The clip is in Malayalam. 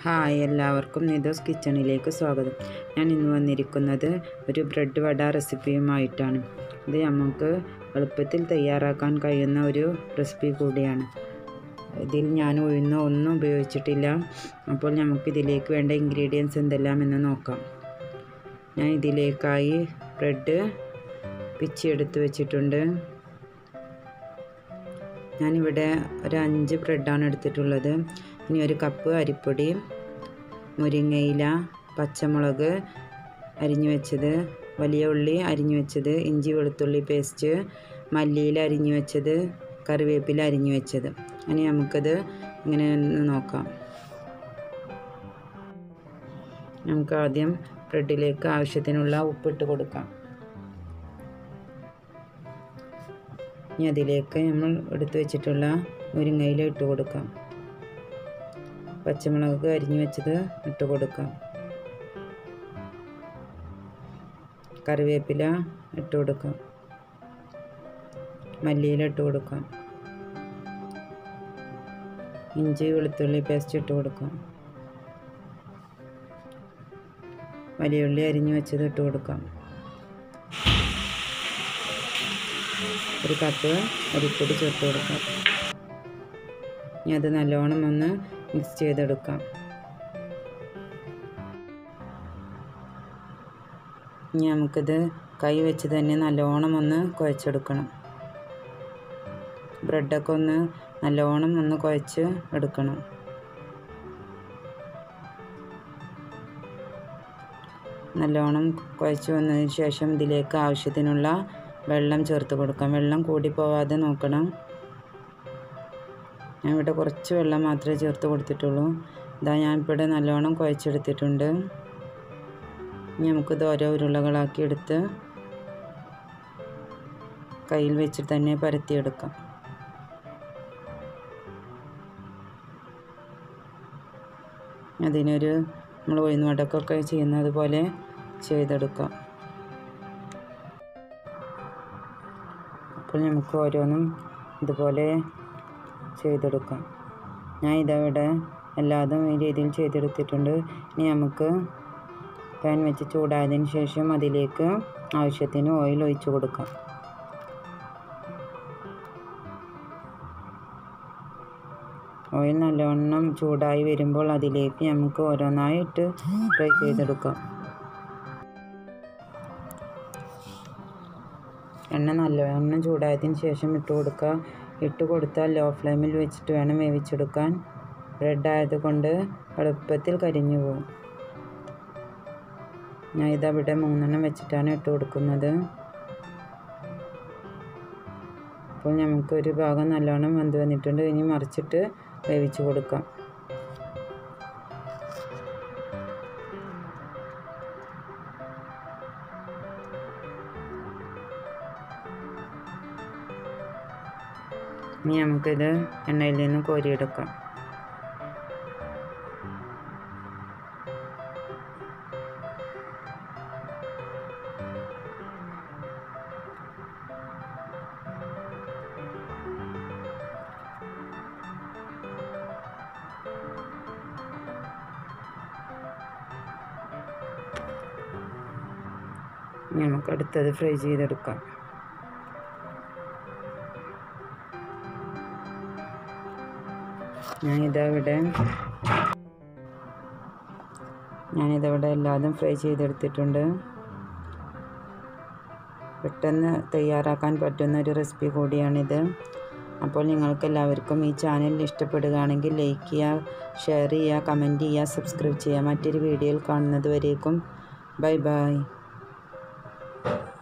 ഹായ് എല്ലാവർക്കും നിതോസ് കിച്ചണിലേക്ക് സ്വാഗതം ഞാൻ ഇന്ന് വന്നിരിക്കുന്നത് ഒരു ബ്രെഡ് വട റെസിപ്പിയുമായിട്ടാണ് ഇത് നമുക്ക് എളുപ്പത്തിൽ തയ്യാറാക്കാൻ കഴിയുന്ന ഒരു റെസിപ്പി കൂടിയാണ് ഇതിൽ ഞാൻ ഉഴുന്ന ഒന്നും ഉപയോഗിച്ചിട്ടില്ല അപ്പോൾ നമുക്ക് ഇതിലേക്ക് വേണ്ട ഇൻഗ്രീഡിയൻസ് എന്തെല്ലാം എന്ന് നോക്കാം ഞാൻ ഇതിലേക്കായി ബ്രെഡ് പിച്ചിയെടുത്ത് വെച്ചിട്ടുണ്ട് ഞാനിവിടെ ഒരു അഞ്ച് ബ്രെഡാണ് എടുത്തിട്ടുള്ളത് ഇനി ഒരു കപ്പ് അരിപ്പൊടി മുരിങ്ങയില പച്ചമുളക് അരിഞ്ഞു വെച്ചത് വലിയ ഉള്ളി അരിഞ്ഞു വെച്ചത് ഇഞ്ചി വെളുത്തുള്ളി പേസ്റ്റ് മല്ലിയില അരിഞ്ഞു വെച്ചത് കറിവേപ്പില അരിഞ്ഞു വെച്ചത് ഇനി നമുക്കത് ഇങ്ങനെ ഒന്ന് നോക്കാം നമുക്ക് ആദ്യം ബ്രെഡിലേക്ക് ആവശ്യത്തിനുള്ള ഉപ്പിട്ട് കൊടുക്കാം ഇനി അതിലേക്ക് നമ്മൾ എടുത്തു വെച്ചിട്ടുള്ള മുരിങ്ങയില ഇട്ട് കൊടുക്കാം പച്ചമുളക് അരിഞ്ഞു വെച്ചത് ഇട്ട് കൊടുക്കാം കറിവേപ്പില ഇട്ട് കൊടുക്കാം മല്ലിയില ഇട്ട് കൊടുക്കാം ഇഞ്ചി വെളുത്തുള്ളി പേസ്റ്റ് ഇട്ട് കൊടുക്കാം വലിയ ഉള്ളി അരിഞ്ഞു വെച്ചത് ഇട്ട് കൊടുക്കാം ഒരു കപ്പ് അരിപ്പൊടി ചേർത്ത് കൊടുക്കാം ഇനി അത് നല്ലോണം ഒന്ന് മിക്സ് ചെയ്തെടുക്കാം ഇനി നമുക്കിത് കൈ വെച്ച് തന്നെ നല്ലോണം ഒന്ന് കുഴച്ചെടുക്കണം ബ്രെഡൊക്കെ ഒന്ന് നല്ലോണം ഒന്ന് കുഴച്ച് എടുക്കണം നല്ലോണം കുഴച്ച് വന്നതിന് ശേഷം ഇതിലേക്ക് ആവശ്യത്തിനുള്ള വെള്ളം ചേർത്ത് കൊടുക്കാം വെള്ളം കൂടി പോവാതെ നോക്കണം ഞാൻ ഇവിടെ കുറച്ച് വെള്ളം മാത്രമേ ചേർത്ത് കൊടുത്തിട്ടുള്ളൂ ഇതാ ഞാൻ ഇവിടെ നല്ലോണം കുഴച്ചെടുത്തിട്ടുണ്ട് ഇനി നമുക്കിത് ഓരോ ഉരുളകളാക്കി എടുത്ത് കയ്യിൽ വെച്ചിട്ട് തന്നെ പരത്തിയെടുക്കാം അതിനൊരു നമ്മൾ ഉഴുന്നുവടക്കൊക്കെ ചെയ്യുന്നത് പോലെ ചെയ്തെടുക്കാം അപ്പോൾ നമുക്ക് ഓരോന്നും ഇതുപോലെ ചെയ്തെടുക്കാം ഞാൻ ഇതവിടെ എല്ലാതും ഈ രീതിയിൽ ചെയ്തെടുത്തിട്ടുണ്ട് ഇനി നമുക്ക് പാൻ വെച്ച് ചൂടായതിന് ശേഷം അതിലേക്ക് ആവശ്യത്തിന് ഓയിൽ ഒഴിച്ചു കൊടുക്കാം ഓയിൽ നല്ലവണ്ണം ചൂടായി വരുമ്പോൾ അതിലേക്ക് നമുക്ക് ഓരോന്നായിട്ട് ഫ്രൈ ചെയ്തെടുക്കാം എണ്ണ നല്ലവണ്ണം ചൂടായതിന് ശേഷം ഇട്ട് കൊടുക്കുക ഇട്ട് കൊടുത്താൽ ലോ ഫ്ലെയിമിൽ വെച്ചിട്ട് വേണം വേവിച്ചെടുക്കാൻ ബ്രെഡ് ആയതുകൊണ്ട് എളുപ്പത്തിൽ കരിഞ്ഞു പോകും ഞാൻ ഇതവിടെ മൂന്നെണ്ണം വെച്ചിട്ടാണ് ഇട്ട് കൊടുക്കുന്നത് അപ്പോൾ നമുക്ക് ഒരു ഭാഗം നല്ലോണം വെന്ത് വന്നിട്ടുണ്ട് ഇനി മറിച്ചിട്ട് വേവിച്ച് കൊടുക്കാം ഇനി നമുക്കിത് എണ്ണയിൽ നിന്ന് കോരിയെടുക്കാം നമുക്ക് അടുത്തത് ഫ്രൈ ചെയ്തെടുക്കാം ഞാനിതവിടെ ഞാനിതവിടെ എല്ലാതും ഫ്രൈ ചെയ്തെടുത്തിട്ടുണ്ട് പെട്ടെന്ന് തയ്യാറാക്കാൻ പറ്റുന്ന ഒരു റെസിപ്പി കൂടിയാണിത് അപ്പോൾ നിങ്ങൾക്ക് എല്ലാവർക്കും ഈ ചാനൽ ഇഷ്ടപ്പെടുകയാണെങ്കിൽ ലൈക്ക് ചെയ്യുക ഷെയർ ചെയ്യുക കമൻറ്റ് ചെയ്യുക സബ്സ്ക്രൈബ് ചെയ്യുക മറ്റൊരു വീഡിയോയിൽ കാണുന്നത് വരേക്കും ബൈ ബൈ